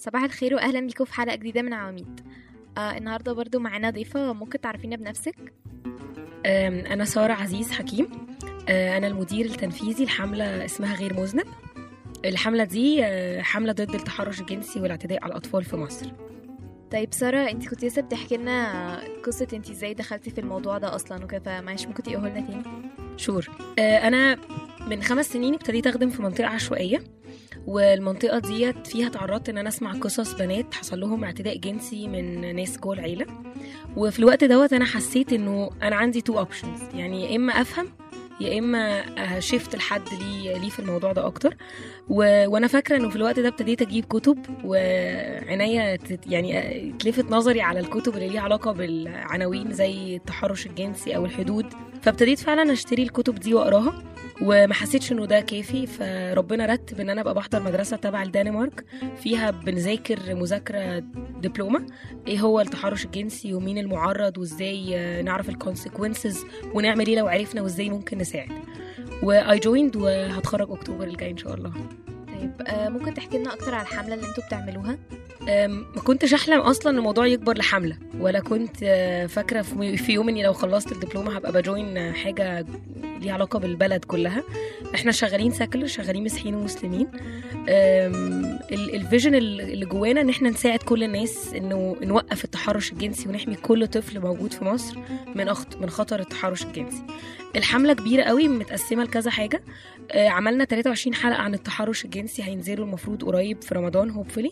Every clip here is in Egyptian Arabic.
صباح الخير واهلا بيكم في حلقه جديده من عواميد آه النهارده برضو معانا ضيفه ممكن تعرفينا بنفسك أم، أنا سارة عزيز حكيم أه، أنا المدير التنفيذي لحملة اسمها غير مذنب الحملة دي أه، حملة ضد التحرش الجنسي والاعتداء على الأطفال في مصر طيب ساره انت كنت لسه بتحكي لنا قصه انت ازاي دخلتي في الموضوع ده اصلا وكده فمعلش ممكن تقولي لنا تاني شور أه، أنا من خمس سنين ابتديت أخدم في منطقة عشوائية والمنطقة ديت فيها تعرضت إن أنا أسمع قصص بنات حصل لهم اعتداء جنسي من ناس جوه العيلة وفي الوقت دوت أنا حسيت إنه أنا عندي تو أوبشنز يعني يا إما أفهم يا اما شفت لحد ليه ليه في الموضوع ده اكتر و... وانا فاكره انه في الوقت ده ابتديت اجيب كتب وعناية تت... يعني تلفت نظري على الكتب اللي ليها علاقه بالعناوين زي التحرش الجنسي او الحدود فابتديت فعلا اشتري الكتب دي واقراها وما حسيتش انه ده كافي فربنا رتب ان انا ابقى بحضر مدرسه تبع الدنمارك فيها بنذاكر مذاكره دبلومه ايه هو التحرش الجنسي ومين المعرض وازاي نعرف الكونسيكونسز ونعمل ايه لو عرفنا وازاي ممكن نساعد واي جويند وهتخرج اكتوبر الجاي ان شاء الله طيب آه ممكن تحكي لنا اكتر على الحمله اللي انتوا بتعملوها أم، ما كنتش احلم اصلا ان الموضوع يكبر لحمله ولا كنت آه، فاكره في في يوم اني لو خلصت الدبلومه هبقى بجوين آه، حاجه ليها علاقه بالبلد كلها احنا شغالين ساكلر شغالين مسيحيين ومسلمين أم، ال- الفيجن اللي جوانا ان احنا نساعد كل الناس انه نوقف التحرش الجنسي ونحمي كل طفل موجود في مصر من أخط من خطر التحرش الجنسي الحمله كبيره قوي متقسمه لكذا حاجه آه، عملنا 23 حلقه عن التحرش الجنسي هينزلوا المفروض قريب في رمضان هوبفلي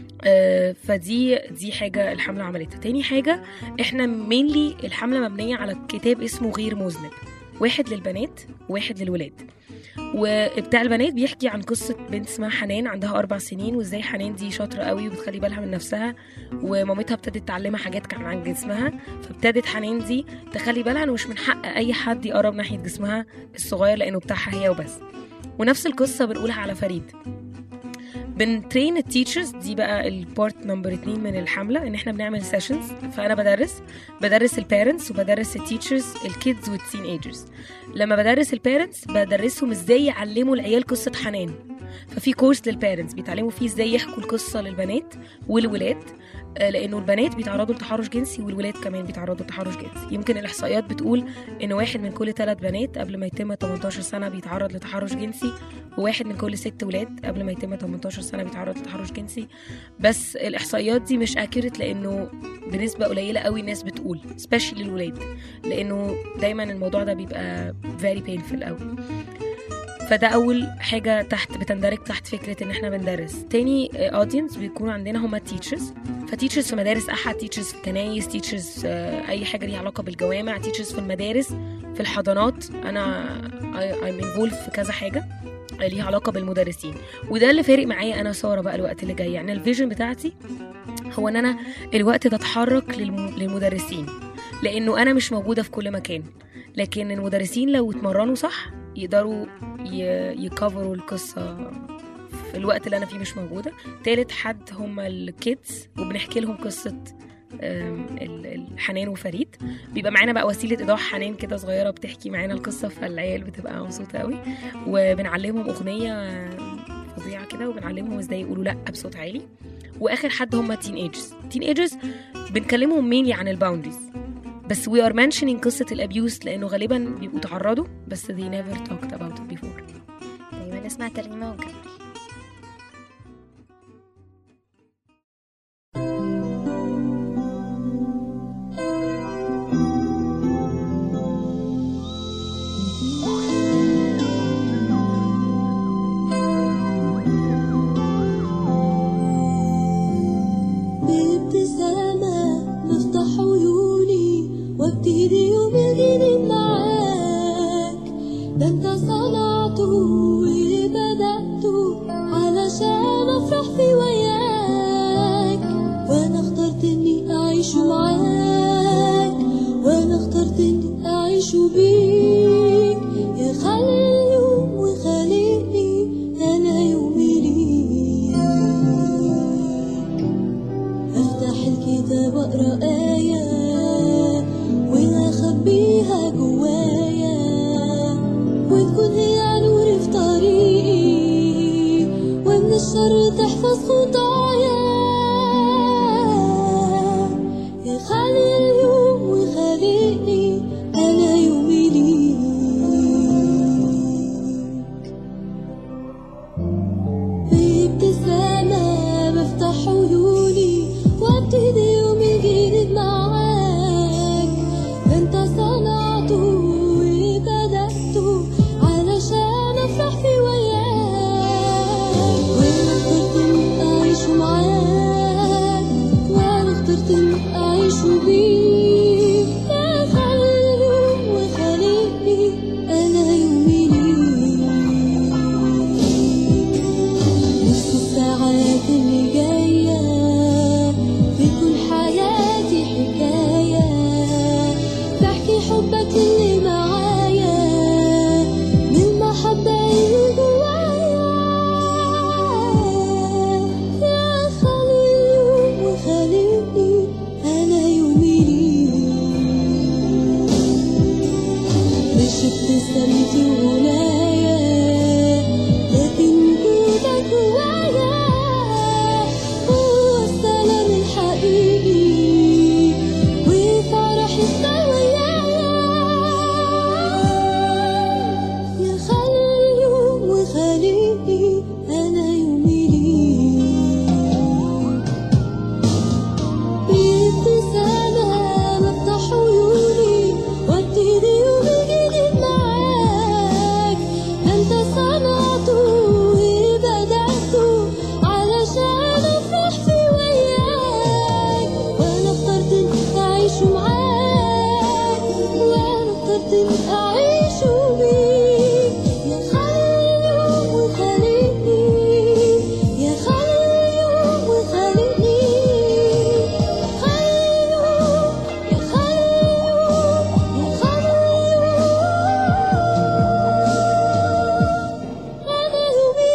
فدي دي حاجه الحمله عملتها تاني حاجه احنا مينلي الحمله مبنيه على كتاب اسمه غير مذنب واحد للبنات واحد للولاد وبتاع البنات بيحكي عن قصة بنت اسمها حنان عندها أربع سنين وإزاي حنان دي شاطرة قوي وبتخلي بالها من نفسها ومامتها ابتدت تعلمها حاجات كان عن جسمها فابتدت حنان دي تخلي بالها إنه مش من حق أي حد يقرب ناحية جسمها الصغير لأنه بتاعها هي وبس ونفس القصة بنقولها على فريد بنترين التيتشرز دي بقى البارت نمبر اتنين من الحملة ان احنا بنعمل سيشنز فانا بدرس بدرس البيرنتس وبدرس التيتشرز الكيدز والتين ايجرز لما بدرس البيرنتس بدرسهم ازاي يعلموا العيال قصة حنان ففي كورس للبيرنتس بيتعلموا فيه ازاي يحكوا القصة للبنات والولاد آه، لانه البنات بيتعرضوا لتحرش جنسي والولاد كمان بيتعرضوا لتحرش جنسي يمكن الاحصائيات بتقول ان واحد من كل ثلاث بنات قبل ما يتم 18 سنه بيتعرض لتحرش جنسي وواحد من كل ست ولاد قبل ما يتم 18 سنه بيتعرض لتحرش جنسي بس الاحصائيات دي مش اكيوريت لانه بنسبه قليله قوي الناس بتقول سبيشالي الولاد لانه دايما الموضوع ده بيبقى very painful قوي فده اول حاجه تحت بتندرج تحت فكره ان احنا بندرس تاني اودينس بيكون عندنا هما تيتشرز فتيتشرز في مدارس احد تيتشرز في كنايس تيتشرز اي حاجه ليها علاقه بالجوامع تيتشرز في المدارس في الحضانات انا ايم انفولف في كذا حاجه ليها علاقه بالمدرسين وده اللي فارق معايا انا ساره بقى الوقت اللي جاي يعني الفيجن بتاعتي هو ان انا الوقت ده اتحرك للم- للمدرسين لانه انا مش موجوده في كل مكان لكن المدرسين لو اتمرنوا صح يقدروا ي- يكفروا القصه في الوقت اللي انا فيه مش موجوده تالت حد هم الكيدز وبنحكي لهم قصه أم، ال- الحنان وفريد بيبقى معانا بقى وسيله ايضاح حنان كده صغيره بتحكي معانا القصه فالعيال بتبقى مبسوطه قوي وبنعلمهم اغنيه فظيعه كده وبنعلمهم ازاي يقولوا لا بصوت عالي واخر حد هم تين ايجرز تين ايجرز بنكلمهم مينلي عن الباوندريز بس we are mentioning قصة الابيوس لأنه غالبا بيبقوا تعرضوا بس they never talked about it before طيب نسمع ترنيمه ونكمل بابتسامة بفتح عيوني وابتدي يوم جديد معاك ده انت صنعته وبدأته علشان افرح في وياك وانا اخترت اني اعيش معاك وانا اخترت اني اعيش بيك يا خالق اليوم وخالقني انا يومي ليك افتح الكتاب واقرا آية واخبيها جوايا وتكون هي نوري في طريقي ومن الشر تحفظ خطايا قدرت أعيش بيك يا خالق وخالقني يا خالق وخالقني خالق يا خالق يا خالق أنا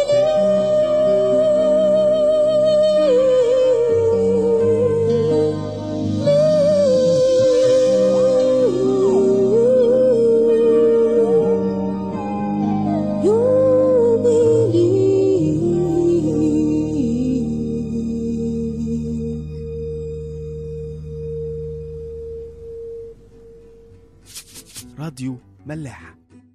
يومي راديو ملاح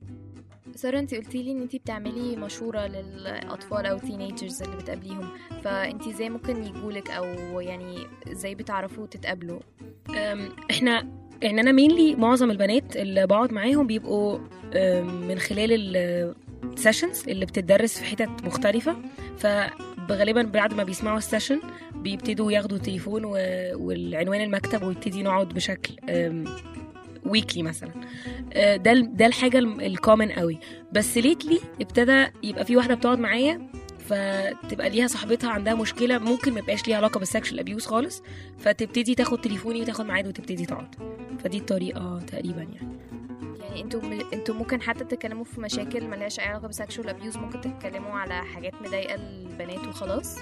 سارة انت قلتي لي ان انت بتعملي مشورة للاطفال او تينيجرز اللي بتقابليهم فانت ازاي ممكن يجولك او يعني ازاي بتعرفوا تتقابلوا أم، احنا يعني انا مينلي معظم البنات اللي بقعد معاهم بيبقوا أم، من خلال السيشنز اللي بتدرس في حتت مختلفة فغالبا بعد ما بيسمعوا السيشن بيبتدوا ياخدوا التليفون و... والعنوان المكتب ويبتدي نقعد بشكل ويكلي مثلا أه، ده ال- ده الحاجة الكومن قوي بس ليتلي ابتدى يبقى في واحدة بتقعد معايا فتبقى ليها صاحبتها عندها مشكله ممكن ما يبقاش ليها علاقه بالسكشوال ابيوز خالص فتبتدي تاخد تليفوني وتاخد ميعاد وتبتدي تقعد فدي الطريقه تقريبا يعني يعني انتوا انتوا ممكن حتى تتكلموا في مشاكل ملهاش اي علاقة بالسكشوال ابيوز ممكن تتكلموا على حاجات مضايقة البنات وخلاص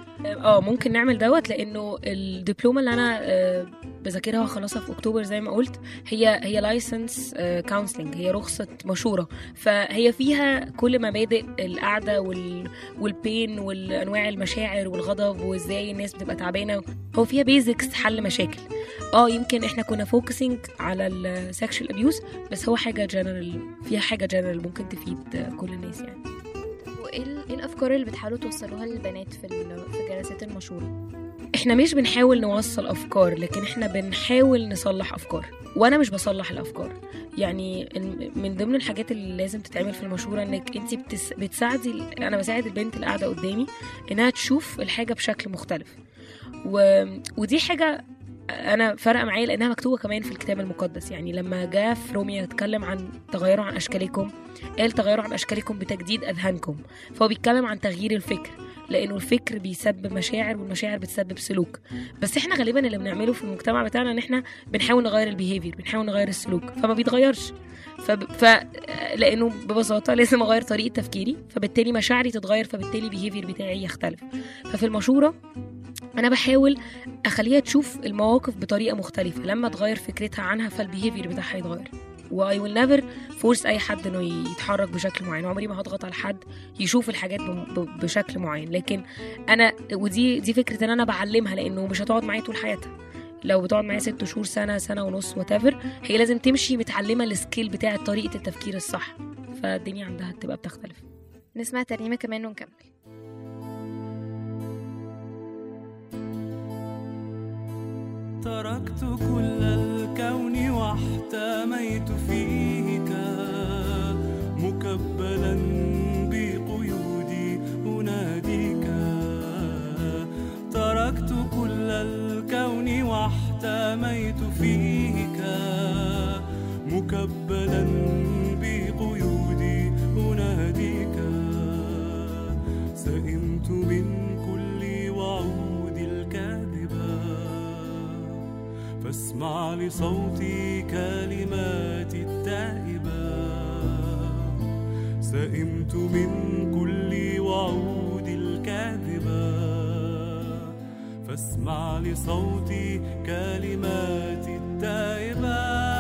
اه ممكن نعمل دوت لانه الدبلومه اللي انا آه، بذاكرها وخلصها في اكتوبر زي ما قلت هي هي لايسنس كونسلنج هي رخصه مشوره فهي فيها كل مبادئ القعده وال والبين والانواع المشاعر والغضب وازاي الناس بتبقى تعبانه هو فيها بيزكس حل مشاكل اه يمكن احنا كنا فوكسنج على السكشوال ابيوز بس هو حاجه جنرال فيها حاجه جنرال ممكن تفيد آه، كل الناس يعني وايه ال- ايه الافكار اللي بتحاولوا توصلوها للبنات في ال- في جلسات المشورة احنا مش بنحاول نوصل افكار لكن احنا بنحاول نصلح افكار وانا مش بصلح الافكار يعني ال- من ضمن الحاجات اللي لازم تتعمل في المشوره انك انت بتس... بتساعدي ال- انا بساعد البنت اللي قاعده قدامي انها تشوف الحاجه بشكل مختلف و... ودي حاجه انا فارقه معايا لانها مكتوبه كمان في الكتاب المقدس يعني لما جاء في روميا يتكلم عن تغيروا عن اشكالكم قال تغيروا عن اشكالكم بتجديد اذهانكم فهو بيتكلم عن تغيير الفكر لانه الفكر بيسبب مشاعر والمشاعر بتسبب سلوك بس احنا غالبا اللي بنعمله في المجتمع بتاعنا ان احنا بنحاول نغير البيهيفير بنحاول نغير السلوك فما بيتغيرش فب... ف لانه ببساطه لازم اغير طريقه تفكيري فبالتالي مشاعري تتغير فبالتالي البيهيفير بتاعي يختلف ففي المشوره انا بحاول اخليها تشوف المواقف بطريقه مختلفه لما تغير فكرتها عنها فالبيهيفير بتاعها يتغير واي ويل نيفر فورس اي حد انه يتحرك بشكل معين عمري ما هضغط على حد يشوف الحاجات ب- ب- بشكل معين لكن انا ودي دي فكره ان انا بعلمها لانه مش هتقعد معايا طول حياتها لو بتقعد معايا ست شهور سنه سنه ونص وات هي لازم تمشي متعلمه السكيل بتاعه طريقه التفكير الصح فالدنيا عندها تبقى بتختلف نسمع ترنيمة كمان ونكمل تركت كل الكون واحتميت فيك مكبلا بقيودي أناديك تركت كل الكون واحتميت فيك مكبلا بقيودي أناديك سئمت من كل وعود الكاذبة فاسمع لصوتي كلماتي التائبة سئمت من كل وعود الكاذبة فاسمع لصوتي كلماتي التائبة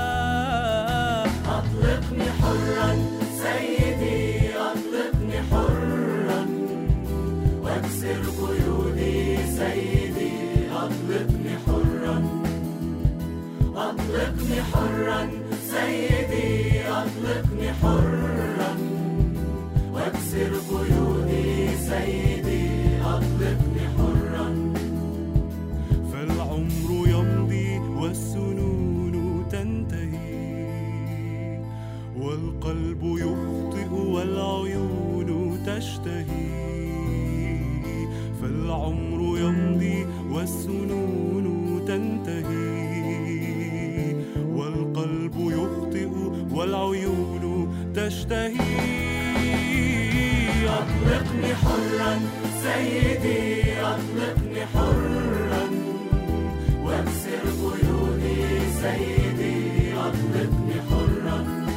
أطلقني حرا سيدي أطلقني حرا واكسر قيودي سيدي أطلقني حرا أطلقني حرا سيدي أطلقني حرا واكسر قيودي سيدي أطلقني حرا فالعمر يمضي والسنون تنتهي والقلب حرا واكسر قيودي سيدي اطلقني حرا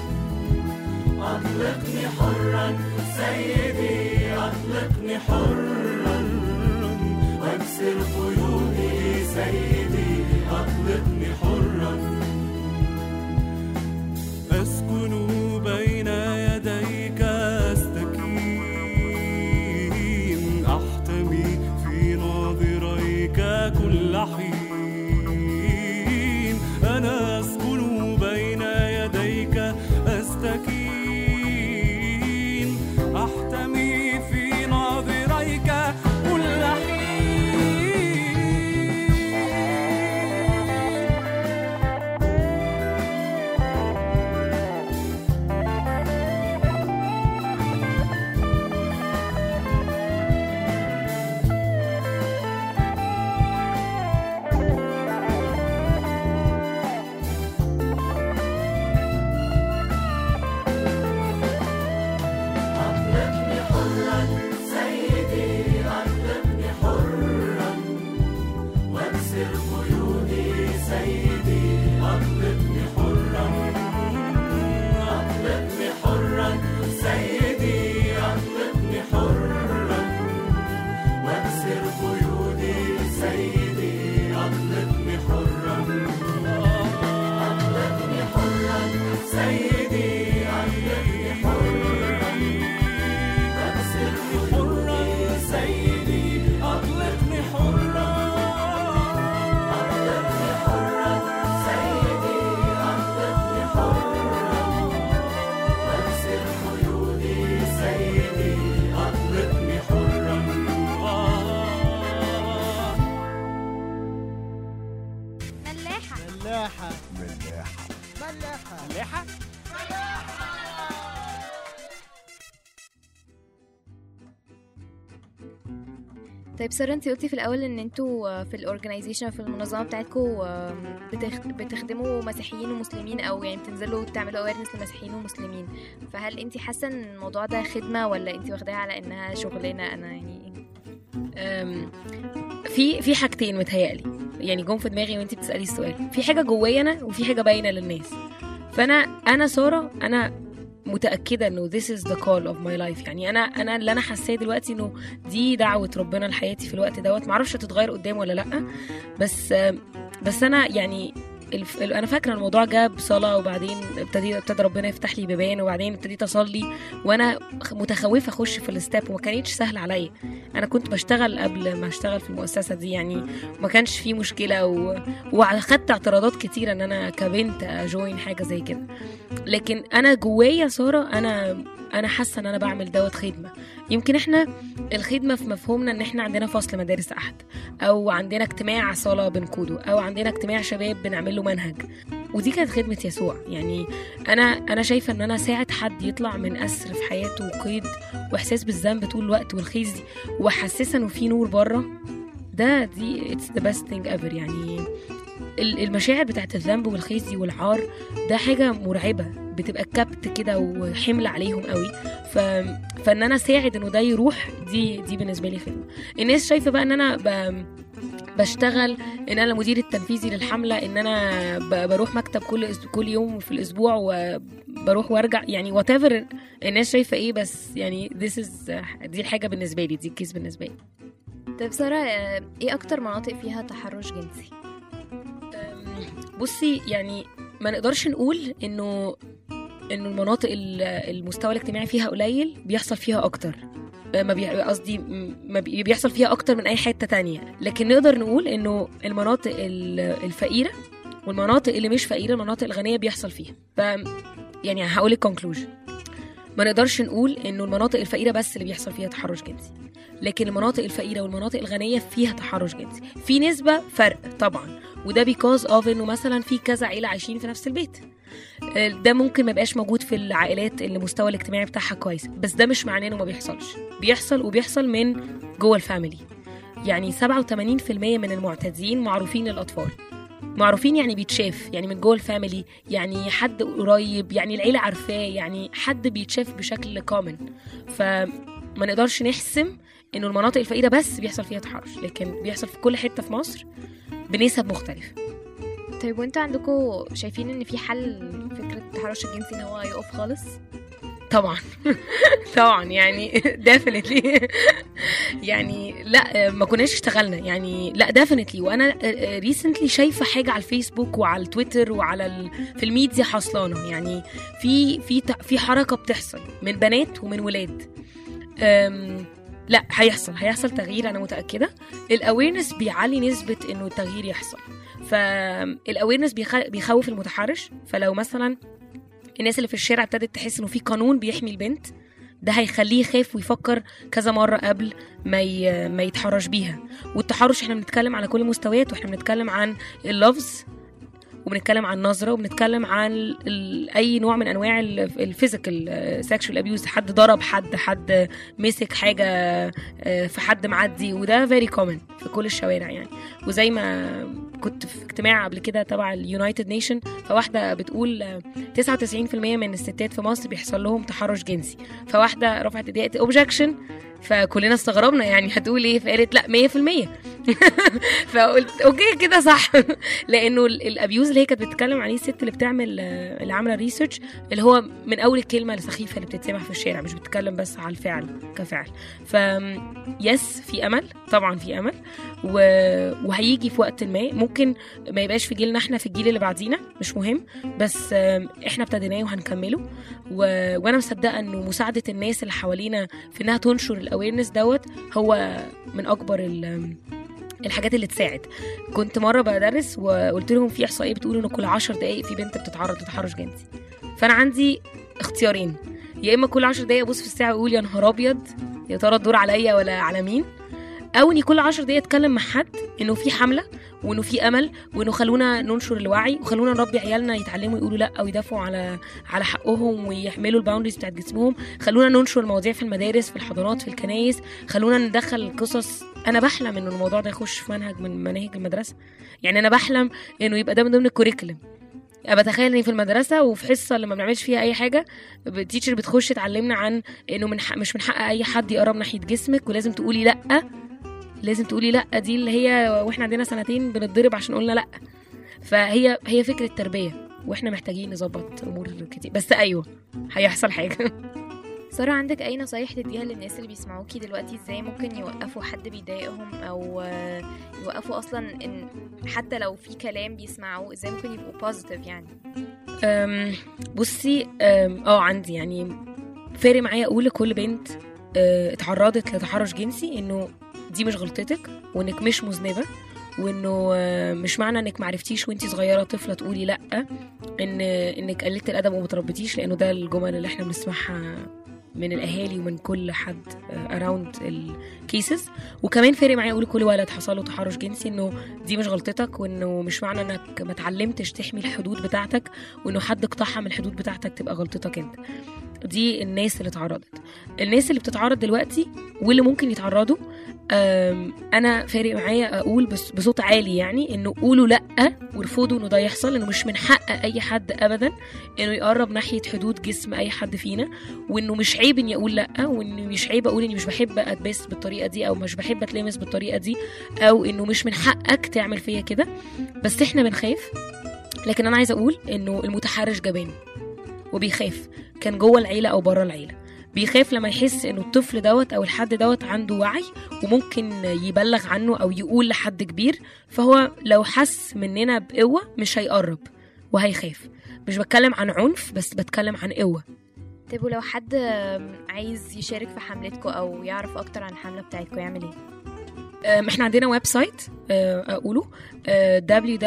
اطلقني حرا سيدي اطلقني حرا واكسر قيودي سيدي اطلقني حرا أسكن بين يديك أستكين أحتمي في ناظريك كل حين أنا أسكن بين يديك أستكين أحتمي في ناظريك كل حين أطلقني حرا سيدي أطلقني حرا واكسر قيودي سيدي أطلقني حرا أطلقني حرا سيدي أطلقني حرا واكسر قيودي سيدي أطلقني حرا أطلقني حرا سيدي أطلقني حرا أكسرني حرا سيدي أطلقني حرا أطلقني حرا سيدي أطلقني حرا أكسر قيودي سيدي أطلقني حرا ملاحة ملاحة ملاحة ملاحة ملاحة طيب سارة انت قلتي في الاول ان انتوا في الاورجنايزيشن في المنظمه بتاعتكم بتخدموا مسيحيين ومسلمين او يعني بتنزلوا تعملوا اويرنس لمسيحيين ومسلمين فهل انت حاسه ان الموضوع ده خدمه ولا انت واخداها على انها شغلانه انا يعني أم، في في حاجتين متهيألي يعني جم في دماغي وانت بتسألي السؤال في حاجة جوايا انا وفي حاجة باينة للناس فانا انا سارة انا متأكدة انه this is the call of my life يعني انا انا اللي انا حاساه دلوقتي انه دي دعوة ربنا لحياتي في الوقت دوت معرفش هتتغير قدام ولا لأ بس بس انا يعني الف... ال- انا فاكره الموضوع جه بصلاه وبعدين ابتدي ابتدى ربنا يفتح لي بيبان وبعدين ابتديت اصلي وانا خ- متخوفه اخش في الستاب وما كانتش سهل عليا انا كنت بشتغل قبل ما اشتغل في المؤسسه دي يعني ما كانش في مشكله و... واخدت اعتراضات كتيره ان انا كبنت اجوين حاجه زي كده لكن انا جوايا ساره انا انا حاسه ان انا بعمل دوت خدمه يمكن احنا الخدمه في مفهومنا ان احنا عندنا فصل مدارس احد او عندنا اجتماع صلاه بنقوده او عندنا اجتماع شباب بنعمل له منهج ودي كانت خدمه يسوع يعني انا انا شايفه ان انا اساعد حد يطلع من اسر في حياته وقيد واحساس بالذنب طول الوقت والخزي واحسسه انه في نور بره ده دي اتس ذا بيست ثينج ايفر يعني ال- المشاعر بتاعت الذنب والخزي والعار ده حاجه مرعبه بتبقى كبت كده وحمل عليهم قوي ف... فان انا اساعد انه ده يروح دي دي بالنسبه لي خدمه الناس شايفه بقى ان انا ب... بشتغل ان انا المدير التنفيذي للحمله ان انا ب... بروح مكتب كل أس... كل يوم في الاسبوع وبروح وارجع يعني وات الناس شايفه ايه بس يعني this is دي الحاجه بالنسبه لي دي الكيس بالنسبه لي طيب سارة آه، ايه اكتر مناطق فيها تحرش جنسي أم، بصي يعني ما نقدرش نقول انه انه المناطق ال- المستوى الاجتماعي فيها قليل بيحصل فيها اكتر أه، ما بي- قصدي م- ما بي- بيحصل فيها اكتر من اي حته تانية لكن نقدر نقول انه المناطق ال- الفقيره والمناطق اللي مش فقيره المناطق الغنيه بيحصل فيها ف يعني هقول الكونكلوجن ما نقدرش نقول انه المناطق الفقيره بس اللي بيحصل فيها تحرش جنسي لكن المناطق الفقيره والمناطق الغنيه فيها تحرش جنسي في نسبه فرق طبعا وده بيكوز اوف انه مثلا في كذا عيله عايشين في نفس البيت آه، ده ممكن ما يبقاش موجود في العائلات اللي المستوى الاجتماعي بتاعها كويس بس ده مش معناه انه ما بيحصلش بيحصل وبيحصل من جوه الفاميلي يعني 87% من المعتدين معروفين للاطفال معروفين يعني بيتشاف يعني من جوه الفاميلي يعني حد قريب يعني العيله عارفاه يعني حد بيتشاف بشكل كومن فما نقدرش نحسم انه المناطق الفقيره بس بيحصل فيها تحرش لكن بيحصل في كل حته في مصر بنسب مختلفه طيب وانتوا عندكم شايفين ان في حل فكره التحرش الجنسي ان هو يقف خالص طبعا طبعا يعني ديفينتلي يعني لا ما كناش اشتغلنا يعني لا ديفينتلي وانا ريسنتلي شايفه حاجه على الفيسبوك وعلى التويتر وعلى ال... في الميديا حصلانه يعني في في ت- في حركه بتحصل من بنات ومن ولاد أم، لا هيحصل هيحصل تغيير انا متاكده الاويرنس بيعلي نسبه انه التغيير يحصل فالاويرنس بيخوف المتحرش فلو مثلا الناس اللي في الشارع ابتدت تحس انه في قانون بيحمي البنت ده هيخليه يخاف ويفكر كذا مرة قبل ما ي... ما يتحرش بيها والتحرش احنا بنتكلم على كل المستويات واحنا بنتكلم عن اللفظ وبنتكلم عن نظرة وبنتكلم عن ال... أي نوع من أنواع الفيزيكال سexual abuse حد ضرب حد حد مسك حاجة آه، في حد معدي وده very common في كل الشوارع يعني وزي ما كنت في اجتماع قبل كده تبع اليونايتد نيشن فواحدة بتقول آه، 99% من الستات في مصر بيحصل لهم تحرش جنسي فواحدة رفعت ايديها اوبجكشن فكلنا استغربنا يعني هتقول ايه فقالت لا 100% فقلت اوكي كده صح لانه ال- الابيوز اللي هي كانت بتتكلم عليه الست اللي بتعمل آه، اللي عامله ريسيرش اللي هو من اول الكلمه السخيفه اللي بتتسمع في الشارع مش بتتكلم بس على الفعل كفعل ف يس في امل طبعا في امل و... وهيجي في وقت ما ممكن ما يبقاش في جيلنا احنا في الجيل اللي بعدينا مش مهم بس آم، احنا ابتديناه وهنكمله و... وانا مصدقه انه مساعده الناس اللي حوالينا في انها تنشر الاويرنس دوت هو من اكبر ال... الحاجات اللي تساعد كنت مره بدرس وقلت لهم في احصائيه بتقول ان كل عشر دقائق في بنت بتتعرض لتحرش جنسي فانا عندي اختيارين يا اما كل عشر دقائق ابص في الساعه واقول يا نهار ابيض يا ترى الدور عليا ولا على مين او اني كل عشر دقايق اتكلم مع حد انه في حمله وانه في امل وانه خلونا ننشر الوعي وخلونا نربي عيالنا يتعلموا يقولوا لا او يدافعوا على على حقهم ويحملوا الباوندريز بتاعت جسمهم خلونا ننشر المواضيع في المدارس في الحضانات في الكنايس خلونا ندخل قصص انا بحلم ان الموضوع ده يخش في منهج من مناهج المدرسه يعني انا بحلم انه يبقى ده من ضمن الكوريكولم ابقى اتخيل اني في المدرسه وفي حصه اللي ما بنعملش فيها اي حاجه التيتشر بتخش تعلمنا عن انه من حق مش من حق اي حد يقرب ناحيه جسمك ولازم تقولي لا لازم تقولي لا دي اللي هي واحنا عندنا سنتين بنتضرب عشان قلنا لا فهي هي فكره تربيه واحنا محتاجين نظبط امور كتير بس ايوه هيحصل حاجه سارة عندك أي نصايح تديها للناس اللي بيسمعوكي دلوقتي ازاي ممكن يوقفوا حد بيضايقهم أو آه، يوقفوا أصلا إن حتى لو في كلام بيسمعوه ازاي ممكن يبقوا بوزيتيف يعني أم، بصي أم، اه عندي يعني فارق معايا اقول لكل بنت آه، اتعرضت لتحرش جنسي انه دي مش غلطتك وانك مش مذنبه وانه آه، مش معنى انك معرفتيش وانتي صغيره طفله تقولي لا ان انك قللت الادب وما تربيتيش لانه ده الجمل اللي احنا بنسمعها من الاهالي ومن كل حد اراوند الكيسز وكمان فارق معايا اقول لكل ولد حصل له تحرش جنسي انه دي مش غلطتك وانه مش معنى انك ما اتعلمتش تحمي الحدود بتاعتك وانه حد اقتحم الحدود بتاعتك تبقى غلطتك انت دي الناس اللي اتعرضت الناس اللي بتتعرض دلوقتي واللي ممكن يتعرضوا أم، انا فارق معايا اقول بس- بصوت عالي يعني انه قولوا لا وارفضوا انه ده يحصل انه مش من حق اي حد ابدا انه يقرب ناحيه حدود جسم اي حد فينا وانه مش عيب اني اقول لا وانه مش عيب اقول اني مش بحب اتبس بالطريقه دي او مش بحب اتلمس بالطريقه دي او انه مش من حقك تعمل فيا كده بس احنا بنخاف لكن انا عايزه اقول انه المتحرش جبان وبيخاف كان جوه العيله او بره العيله بيخاف لما يحس انه الطفل دوت او الحد دوت عنده وعي وممكن يبلغ عنه او يقول لحد كبير فهو لو حس مننا بقوه مش هيقرب وهيخاف مش بتكلم عن عنف بس بتكلم عن قوه طيب ولو حد آم، عايز يشارك في حملتكم أو يعرف أكتر عن الحملة بتاعتكم يعمل ايه؟ أم، احنا عندنا ويب سايت أه، اقوله أه،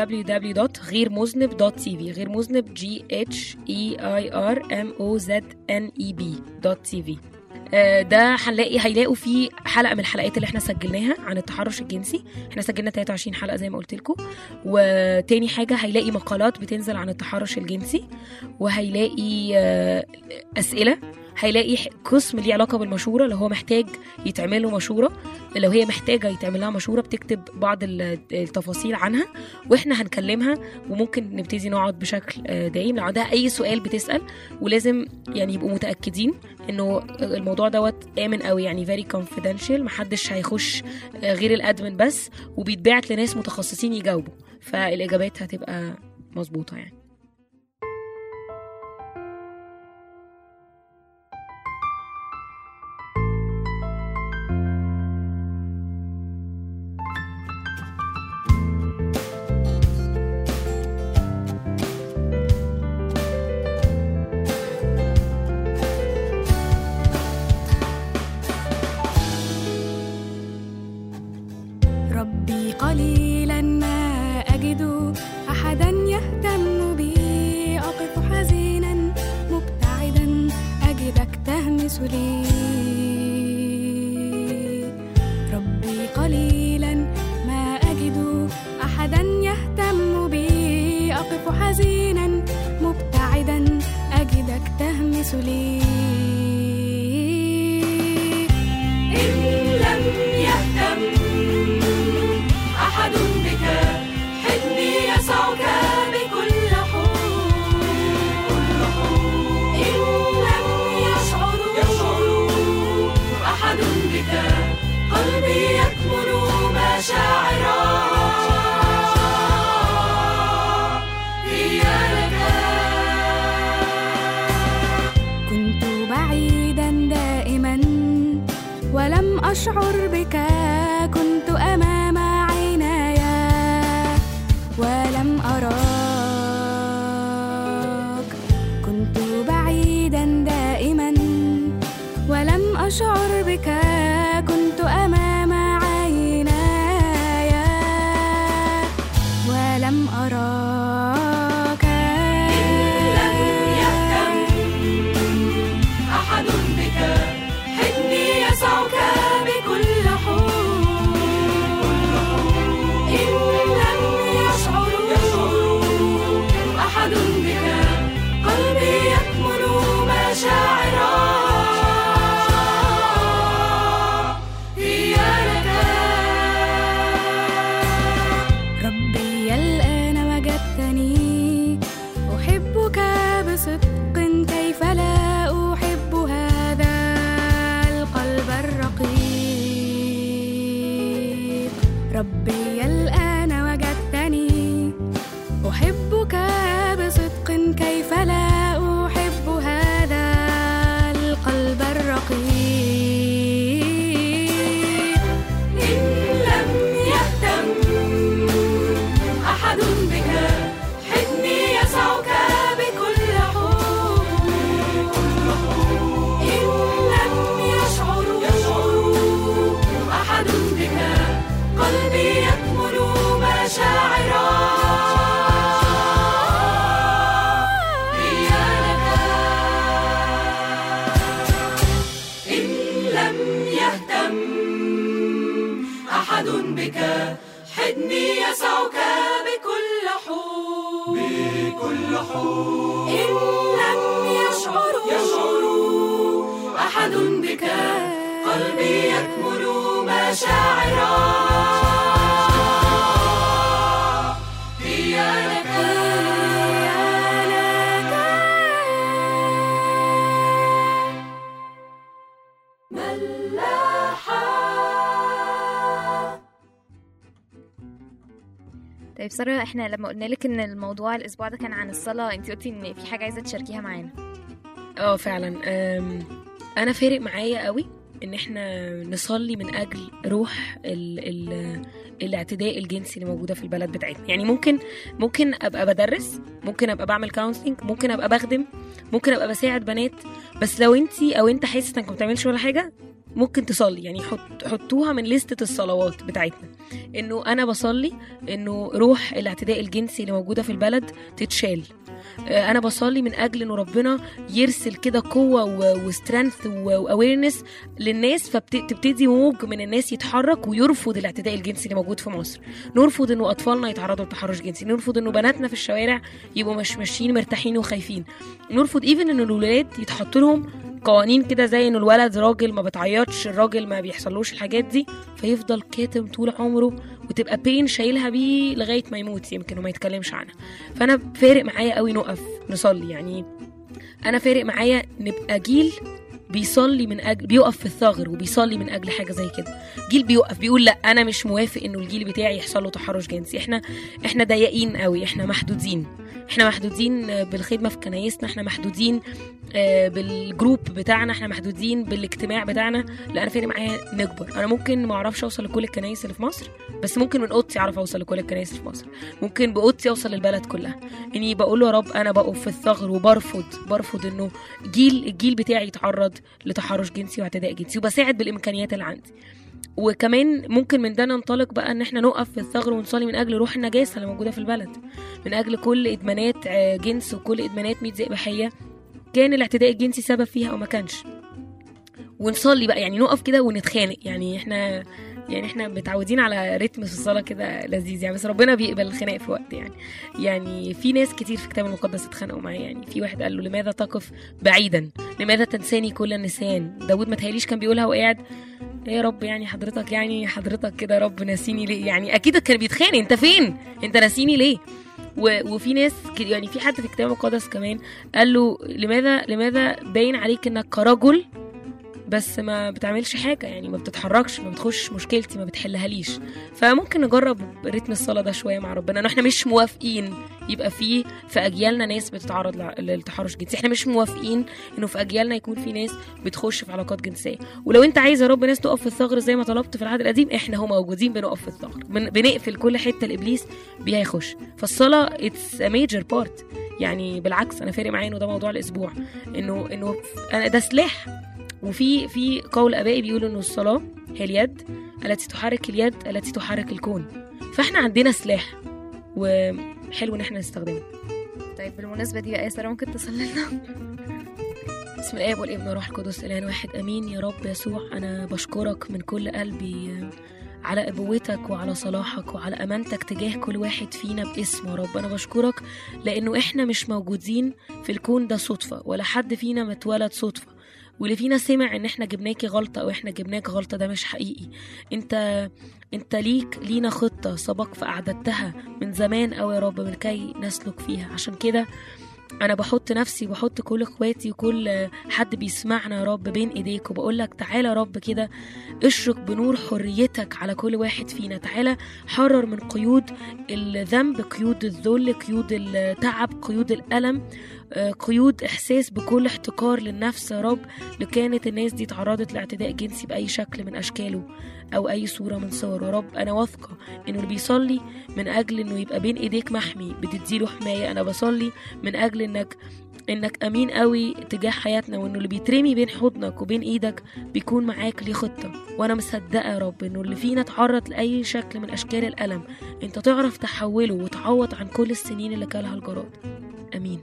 www.غيرمذنب.tv غير مذنب g h e i r m o z n e b .tv أه، ده هنلاقي هيلاقوا فيه حلقه من الحلقات اللي احنا سجلناها عن التحرش الجنسي احنا سجلنا 23 حلقه زي ما قلت لكم وتاني حاجه هيلاقي مقالات بتنزل عن التحرش الجنسي وهيلاقي أه، اسئله هيلاقي ح- قسم ليه علاقه بالمشوره لو هو محتاج يتعمل له مشوره لو هي محتاجه يتعمل لها مشوره بتكتب بعض ال- التفاصيل عنها واحنا هنكلمها وممكن نبتدي نقعد بشكل آه، دايم لو عندها اي سؤال بتسال ولازم يعني يبقوا متاكدين انه الموضوع دوت امن قوي يعني فيري كونفيدنشال محدش هيخش آه، غير الادمن بس وبيتبعت لناس متخصصين يجاوبوا فالاجابات هتبقى مظبوطه يعني ربي قليلا ما أجد أحدا يهتم بي أقف حزينا مبتعدا أجدك تهمس لي ربي قليلا ما أجد أحدا يهتم بي أقف حزينا مبتعدا أجدك تهمس لي إن لم يهتم أحد بك حضني يسعك بكل حب إن لم يشعر أحد بك قلبي يكمن مشاعرا هي لك كنت بعيدا دائما ولم أشعر بك كنت أمام عيناي ولم أراك كنت بعيدا دائما ولم أشعر بك كنت أمام عيناي ولم أراك لم يهتم أحد بك حضني يسعك بكل حب إن لم يشعر أحد بك قلبي يكمن مشاعرا هي لك ربي الآن وجدتني أحبك بصدق كيف لا أحب هذا القلب الرقيق ربي الآن وجدتني أحبك بصدق كيف لا أحب هذا القلب الرقيق إن لم يهتم أحد بك حضني يسعك بكل حب إن لم يشعر أحد بك قلبي يكمن مشاعرا هي لك إن لم يهتم أحد بك حضني يسعك بكل حب بكل حب إن لم يشعر يشعر أحد بك قلبي يكمن مشاعرا هي لك ملاحة طيب ساره احنا لما قلنا لك ان الموضوع الاسبوع ده كان عن الصلاه انت قلتي ان في حاجه عايزه تشاركيها معانا اه فعلا أم، انا فارق معايا قوي ان احنا نصلي من اجل روح ال ال الاعتداء الجنسي اللي موجوده في البلد بتاعتنا يعني ممكن ممكن ابقى بدرس ممكن ابقى بعمل كونسلنج ممكن ابقى بخدم ممكن ابقى بساعد بنات بس لو انت او انت حاسس انك ما بتعملش ولا حاجه ممكن تصلي يعني حط حطوها من لستة الصلوات بتاعتنا انه انا بصلي انه روح الاعتداء الجنسي اللي موجوده في البلد تتشال آه، انا بصلي من اجل انه ربنا يرسل كده قوه وسترينث واويرنس للناس فبتبتدي موج من الناس يتحرك ويرفض الاعتداء الجنسي اللي موجود في مصر نرفض انه اطفالنا يتعرضوا لتحرش جنسي نرفض انه بناتنا في الشوارع يبقوا مش ماشيين مرتاحين وخايفين نرفض ايفن ان الولاد يتحط لهم قوانين كده زي انه الولد راجل ما بتعيطش الراجل ما بيحصلوش الحاجات دي فيفضل كاتم طول عمره وتبقى بين شايلها بيه لغايه ما يموت يمكن وما يتكلمش عنها فانا فارق معايا قوي نقف نصلي يعني انا فارق معايا نبقى جيل بيصلي من اجل بيقف في الثغر وبيصلي من اجل حاجه زي كده جيل بيوقف بيقول لا انا مش موافق انه الجيل بتاعي يحصل له تحرش جنسي احنا احنا ضيقين قوي احنا محدودين احنا محدودين بالخدمه في كنايسنا احنا محدودين آه، بالجروب بتاعنا احنا محدودين بالاجتماع بتاعنا لا انا فارق معايا نكبر انا ممكن ما اعرفش اوصل لكل الكنايس اللي في مصر بس ممكن من اوضتي اعرف اوصل لكل الكنايس اللي في مصر ممكن باوضتي اوصل للبلد كلها اني بقول له يا رب انا بقف في الثغر وبرفض برفض انه جيل الجيل بتاعي يتعرض لتحرش جنسي واعتداء جنسي وبساعد بالامكانيات اللي عندي وكمان ممكن من ده ننطلق بقى ان احنا نقف في الثغر ونصلي من اجل روح النجاسه اللي موجوده في البلد من اجل كل ادمانات آه، جنس وكل ادمانات ميت ذئبحيه كان الاعتداء الجنسي سبب فيها او ما كانش ونصلي بقى يعني نقف كده ونتخانق يعني احنا يعني احنا متعودين على رتم في الصلاه كده لذيذ يعني بس ربنا بيقبل الخناق في وقت يعني يعني في ناس كتير في الكتاب المقدس اتخانقوا معاه يعني في واحد قال له لماذا تقف بعيدا لماذا تنساني كل النسيان داود ما تهيليش كان بيقولها وقاعد ايه يا رب يعني حضرتك يعني حضرتك كده يا رب ناسيني ليه يعني اكيد كان بيتخانق انت فين انت ناسيني ليه و- وفي ناس ك- يعني في حد في الكتاب المقدس كمان قال له لماذا لماذا باين عليك انك كرجل بس ما بتعملش حاجه يعني ما بتتحركش ما بتخش مشكلتي ما بتحلهاليش فممكن نجرب رتم الصلاه ده شويه مع ربنا انه احنا مش موافقين يبقى في في اجيالنا ناس بتتعرض لع- للتحرش الجنسي احنا مش موافقين انه في اجيالنا يكون في ناس بتخش في علاقات جنسيه ولو انت عايز يا رب ناس تقف في الثغر زي ما طلبت في العهد القديم احنا هو موجودين بنقف في الثغر بن- بنقفل كل حته الابليس بيها يخش فالصلاه اتس ا ميجر بارت يعني بالعكس انا فارق معايا انه ده موضوع الاسبوع انه انه أنا ده سلاح وفي في قول ابائي بيقول انه الصلاه هي اليد التي تحرك اليد التي تحرك الكون فاحنا عندنا سلاح وحلو ان احنا نستخدمه طيب بالمناسبة دي بقى يا سارة ممكن تصلي لنا بسم الاب والابن والروح القدس الان واحد امين يا رب يسوع انا بشكرك من كل قلبي على ابوتك وعلى صلاحك وعلى امانتك تجاه كل واحد فينا باسمه يا رب انا بشكرك لانه احنا مش موجودين في الكون ده صدفه ولا حد فينا متولد صدفه واللي فينا سمع ان احنا جبناكي غلطه او احنا جبناك غلطه ده مش حقيقي انت انت ليك لينا خطه سبق فاعددتها من زمان قوي يا رب من كي نسلك فيها عشان كده انا بحط نفسي وبحط كل اخواتي وكل حد بيسمعنا يا رب بين ايديك وبقول لك تعالى يا رب كده اشرق بنور حريتك على كل واحد فينا تعالى حرر من قيود الذنب قيود الذل قيود التعب قيود الالم آه، قيود احساس بكل احتقار للنفس يا رب اللي كانت الناس دي تعرضت لاعتداء جنسي باي شكل من اشكاله او اي صوره من صوره يا رب انا واثقه انه اللي بيصلي من اجل انه يبقى بين ايديك محمي بتديله حمايه انا بصلي من اجل انك انك امين قوي تجاه حياتنا وانه اللي بيترمي بين حضنك وبين ايدك بيكون معاك ليه خطه وانا مصدقه يا رب انه اللي فينا اتعرض لاي شكل من اشكال الالم انت تعرف تحوله وتعوض عن كل السنين اللي كلها الجراد امين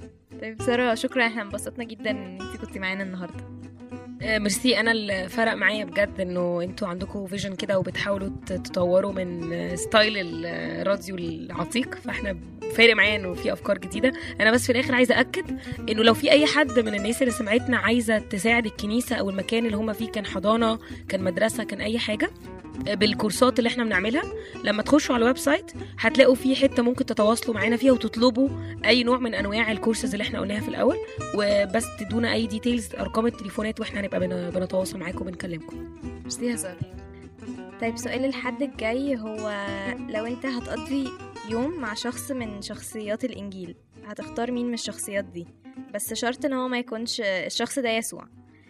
طيب سارة شكرا احنا انبسطنا جدا ان انت كنتي معانا النهارده آه، ميرسي انا اللي فرق معايا بجد انه انتوا عندكم فيجن كده وبتحاولوا ت- تطوروا من آه، ستايل الراديو العتيق فاحنا فارق معايا انه في افكار جديده انا بس في الاخر عايزه اكد انه لو في اي حد من الناس اللي سمعتنا عايزه تساعد الكنيسه او المكان اللي هم فيه كان حضانه كان مدرسه كان اي حاجه آه، بالكورسات اللي احنا بنعملها لما تخشوا على الويب سايت هتلاقوا في حته ممكن تتواصلوا معانا فيها وتطلبوا اي نوع من انواع الكورسز اللي احنا قلناها في الاول وبس تدونا اي ديتيلز ارقام التليفونات واحنا هنبقى بن- بنتواصل معاكم وبنكلمكم ميرسي يا سارة طيب سؤال الحد الجاي هو لو انت هتقضي يوم مع شخص من شخصيات الانجيل هتختار مين من الشخصيات دي بس شرط ان هو ما يكونش الشخص ده يسوع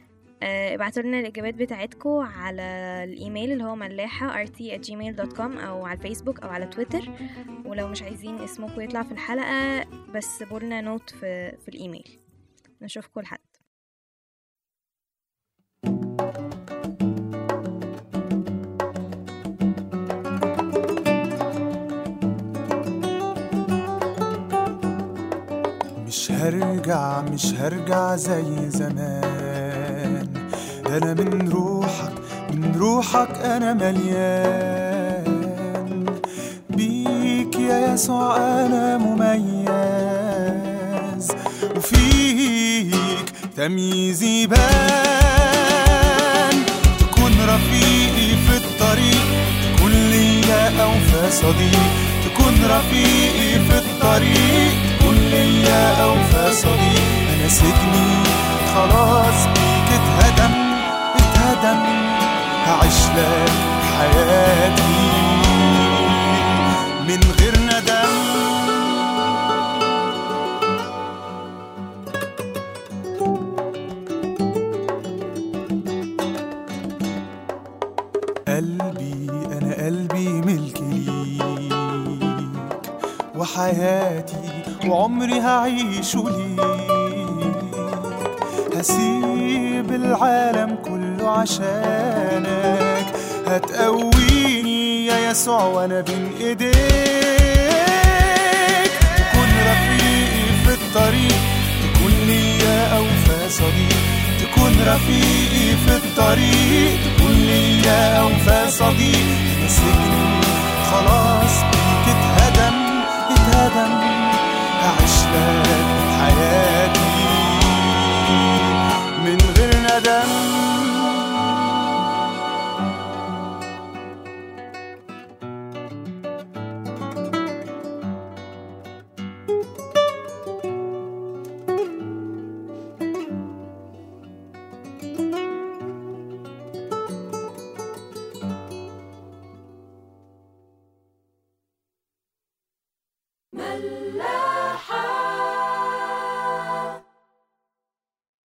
آه، ابعتوا لنا الاجابات بتاعتكم على الايميل اللي هو ملاحه rt@gmail.com او على الفيسبوك او على تويتر ولو مش عايزين اسمكم يطلع في الحلقه بس سيبولنا نوت في في الايميل نشوفكم الحد مش هرجع مش هرجع زي زمان ده انا من روحك من روحك انا مليان بيك يا يسوع انا مميز وفيك تمييزي بان تكون رفيقي في الطريق تكون ليا أوفى صديق تكون رفيقي في الطريق تكون ليا أوفى صديق أنا سجني خلاص بيك اتهدم اتهدم هعيش لك حياتي من غير ندم قلبي أنا قلبي ملك ليك وحياتي وعمري هعيشه ليك هسيب العالم كله عشانك هتقويني يا يسوع وانا بين ايديك تكون رفيقي في الطريق تكون ليا اوفى صديق تكون رفيقي في الطريق تكون ليا اوفى صديق أنا سجني خلاص بيك اتهدم اتهدم هعيش لك حياتي من غير ندم ملاحة